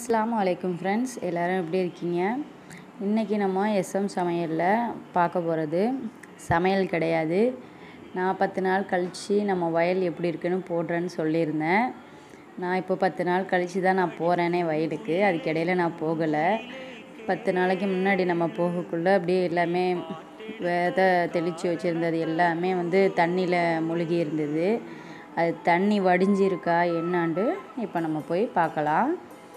அஸ்ஸலாமு அலைக்கும் ஃப்ரெண்ட்ஸ் எல்லோரும் எப்படி இருக்கீங்க இன்றைக்கி நம்ம எஸ்எம் சமையலில் பார்க்க போகிறது சமையல் கிடையாது நான் பத்து நாள் கழித்து நம்ம வயல் எப்படி இருக்குன்னு போடுறேன்னு சொல்லியிருந்தேன் நான் இப்போ பத்து நாள் கழித்து தான் நான் போகிறேனே வயலுக்கு அதுக்கிடையில் நான் போகலை பத்து நாளைக்கு முன்னாடி நம்ம போகக்குள்ளே அப்படியே எல்லாமே விதை தெளித்து வச்சுருந்தது எல்லாமே வந்து தண்ணியில் முழுகி இருந்தது அது தண்ணி வடிஞ்சிருக்கா என்னாண்டு இப்போ நம்ம போய் பார்க்கலாம்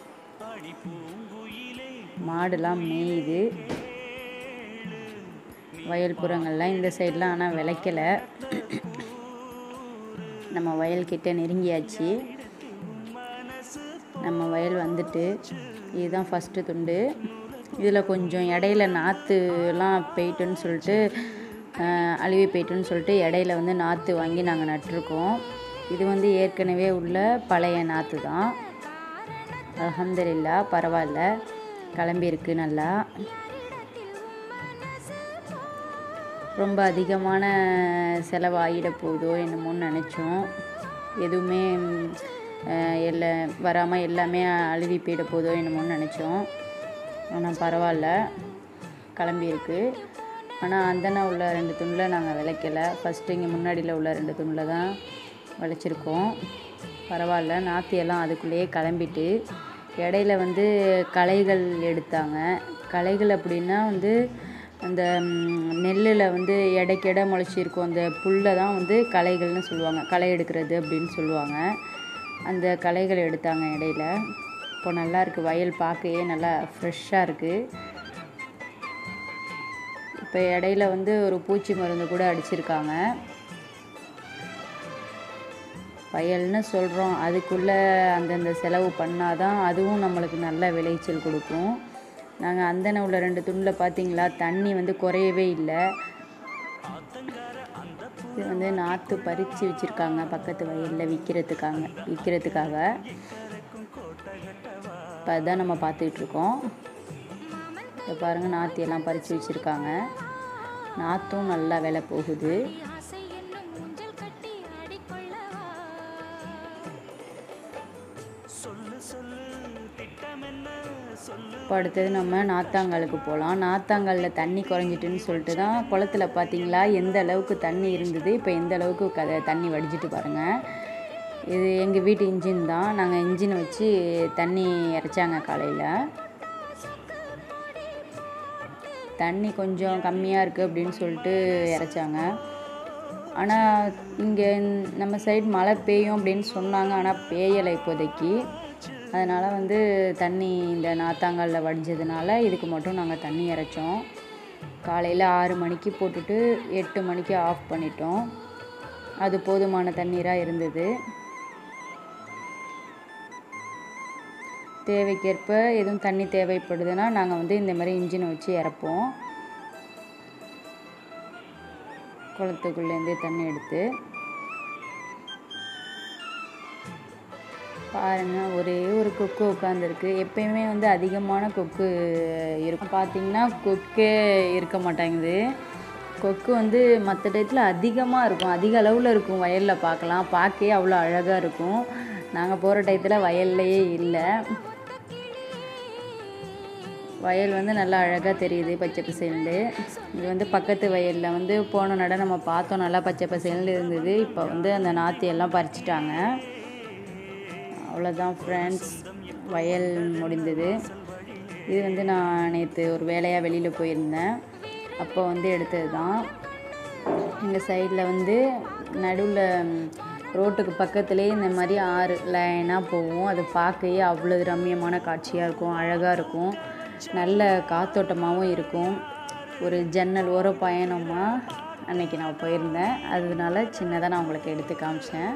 மாடுலாம் மேயுது வயல் புறங்கள்லாம் இந்த சைட்லாம் ஆனால் விளைக்கலை நம்ம வயல்கிட்ட நெருங்கியாச்சு நம்ம வயல் வந்துட்டு இதுதான் ஃபஸ்ட்டு துண்டு இதில் கொஞ்சம் இடையில நாற்றுலாம் போயிட்டுன்னு சொல்லிட்டு அஹ், அழுவி போயிட்டுன்னு சொல்லிட்டு இடையில வந்து நாற்று வாங்கி நாங்கள் நட்டிருக்கோம் இது வந்து ஏற்கனவே உள்ள பழைய நாற்று தான் அல்ஹம்துலில்லா பரவாயில்ல கிளம்பியிருக்கு நல்லா ரொம்ப அதிகமான செலவாகிட போகுதோ என்னமோன்னு நினச்சோம் எதுவுமே ம், அஹ், எல்லா வராமல் எல்லாமே அழுவி போயிட போதோ என்னமோன்னு நினச்சோம் ஆனால் பரவாயில்ல கிளம்பியிருக்கு ஆனால் அந்தன உள்ள ரெண்டு துணில் நாங்கள் விளைக்கலை ஃபஸ்ட்டு இங்கே முன்னாடியில் உள்ள ரெண்டு துணில் தான் விளைச்சிருக்கோம் பரவாயில்ல நாற்று எல்லாம் அதுக்குள்ளேயே கிளம்பிட்டு இடையில வந்து களைகள் எடுத்தாங்க களைகள் அப்படின்னா வந்து அந்த நெல்லில் வந்து இடைக்கிட முளைச்சிருக்கும் அந்த புல்லை தான் வந்து களைகள்னு சொல்லுவாங்க களை எடுக்கிறது அப்படின்னு சொல்லுவாங்க அந்த களைகள் எடுத்தாங்க இடையில இப்போ நல்லா இருக்குது வயல் பார்க்கவே நல்லா ஃப்ரெஷ்ஷாக இருக்குது இப்போ இடையில வந்து ஒரு பூச்சி மருந்து கூட அடிச்சிருக்காங்க வயல்னு சொல்கிறோம் அதுக்குள்ளே அந்தந்த செலவு பண்ணாதான் அதுவும் நம்மளுக்கு நல்ல விளைச்சல் கொடுக்கும் நாங்கள் அந்தன உள்ள ரெண்டு துண்டில் பார்த்தீங்களா தண்ணி வந்து குறையவே இல்லை இது வந்து நாற்று பறித்து வச்சுருக்காங்க பக்கத்து வயலில் விற்கிறதுக்காக விற்கிறதுக்காக இப்போ அதுதான் நம்ம பார்த்துக்கிட்டு இருக்கோம் இப்போ பாருங்கள் நாற்று எல்லாம் பறித்து வச்சுருக்காங்க நாற்றும் நல்லா விலை போகுது ஆசை என்னும் ஊஞ்சல் கட்டி ஆடிக்கொள்ளவா இப்போ அடுத்தது நம்ம நாத்தாங்காலுக்கு போகலாம் நாத்தாங்காலில் தண்ணி குறைஞ்சிட்டுன்னு சொல்லிட்டு தான் குளத்துல பார்த்தீங்களா எந்த அளவுக்கு தண்ணி இருந்தது இப்போ எந்த அளவுக்கு கதை தண்ணி வடிச்சிட்டு பாருங்கள் இது எங்கள் வீட்டு இன்ஜின் தான் நாங்கள் இன்ஜினை வச்சு தண்ணி இறைச்சாங்க காலையில் தண்ணி கொஞ்சம் கம்மியாக இருக்குது அப்படின்னு சொல்லிட்டு இறைச்சாங்க ஆனால் இங்கே நம்ம சைடு மழை பெய்யும் அப்படின்னு சொன்னாங்க ஆனால் பெய்யலை இப்போதைக்கு அதனால் வந்து தண்ணி இந்த நாத்தாங்கல்ல வடிஞ்சதுனால இதுக்கு மட்டும் நாங்கள் தண்ணி இறைச்சோம் காலையில் ஆறு மணிக்கு போட்டுட்டு எட்டு மணிக்கு ஆஃப் பண்ணிட்டோம் அது போதுமான தண்ணீராக இருந்தது தேவைக்கேற்ப எதுவும் தண்ணி தேவைப்படுதுன்னா நாங்கள் வந்து இந்த மாதிரி இன்ஜினை வச்சு இறப்போம் குளத்துக்குள்ளேருந்தே தண்ணி எடுத்து பாருங்க ஒரே ஒரு கொக்கு உட்காந்துருக்கு எப்பயுமே வந்து அதிகமான கொக்கு இருக்கும் பார்த்தீங்கன்னா கொக்கே இருக்க மாட்டேங்குது கொக்கு வந்து மற்ற டயத்தில் அதிகமாக இருக்கும் அதிக அளவில் இருக்கும் வயலில் பார்க்கலாம் பார்க்கவே அவ்வளோ அழகாக இருக்கும் நாங்கள் போகிற டயத்தில் வயல்லையே இல்லை வயல் வந்து நல்லா அழகாக தெரியுது பச்சை பசேல்னு இது வந்து பக்கத்து வயலில் வந்து போன நட நம்ம பார்த்தோம் நல்லா பச்சை பசேல்னு இருந்தது இப்போ வந்து அந்த நாற்று எல்லாம் பறிச்சிட்டாங்க அவ்வளோதான் ஃப்ரெண்ட்ஸ் வயல் முடிந்தது இது வந்து நான் நேற்று ஒரு வேலையாக வெளியில் போயிருந்தேன் அப்போ வந்து எடுத்தது தான் எங்கள் சைடில் வந்து நடுவில் ரோட்டுக்கு பக்கத்துலேயே இந்த மாதிரி ஆறு லைனாக போகும் அது பார்க்கவே அவ்வளோ ரம்மியமான காட்சியாக இருக்கும் அழகாக இருக்கும் நல்ல காத்தோட்டமாகவும் இருக்கும் ஒரு ஜன்னல் ஓர பயணமாக அன்னைக்கு நான் போயிருந்தேன் அதனால சின்னதாக நான் உங்களுக்கு எடுத்து காமிச்சேன்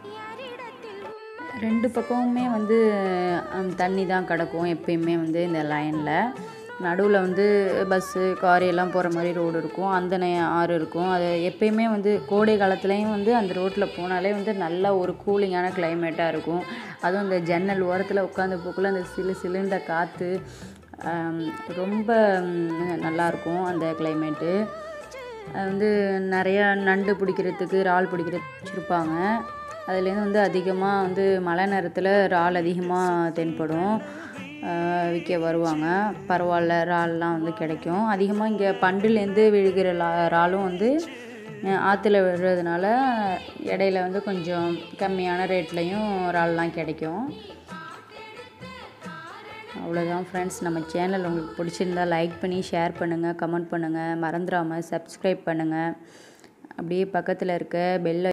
ரெண்டு பக்கமுமே வந்து ஹம், தண்ணி தான் கிடக்கும் எப்பயுமே வந்து இந்த லைனில் நடுவில் வந்து பஸ்ஸு கார் எல்லாம் போகிற மாதிரி ரோடு இருக்கும் அந்த நே- ஆறு இருக்கும் அது எப்பயுமே வந்து கோடை காலத்துலேயும் வந்து அந்த ரோட்டில் போனாலே வந்து நல்ல ஒரு கூலிங்கான கிளைமேட்டாக இருக்கும் அதுவும் அந்த ஜன்னல் ஓரத்தில் உட்காந்து போக்குள்ள அந்த சிலு சிலுண்ட காற்று ரொம்ப ம், நல்லாயிருக்கும் அந்த கிளைமேட்டு அது வந்து நிறையா நண்டு பிடிக்கிறதுக்கு இறால் பிடிக்கிறதுக்கு வச்சுருப்பாங்க அதுலேருந்து வந்து அதிகமாக வந்து மழை நேரத்தில் இறால் அதிகமாக தென்படும் ஆஹ் விற்க வருவாங்க பரவாயில்ல இறால்லாம் வந்து கிடைக்கும் அதிகமாக இங்கே பண்டுலேருந்து விழுகிற லா இறாலும் வந்து அஹ் ஆற்றுல விழுறதுனால இடையில வந்து கொஞ்சம் கம்மியான ரேட்லேயும் இறால்லாம் கிடைக்கும் அவ்வளோதான் ஃப்ரெண்ட்ஸ் நம்ம சேனல் உங்களுக்கு பிடிச்சிருந்தா லைக் பண்ணி ஷேர் பண்ணுங்கள் கமெண்ட் பண்ணுங்கள் மறந்துடாமல் சப்ஸ்கிரைப் பண்ணுங்கள் அப்படியே பக்கத்தில் இருக்க பெல்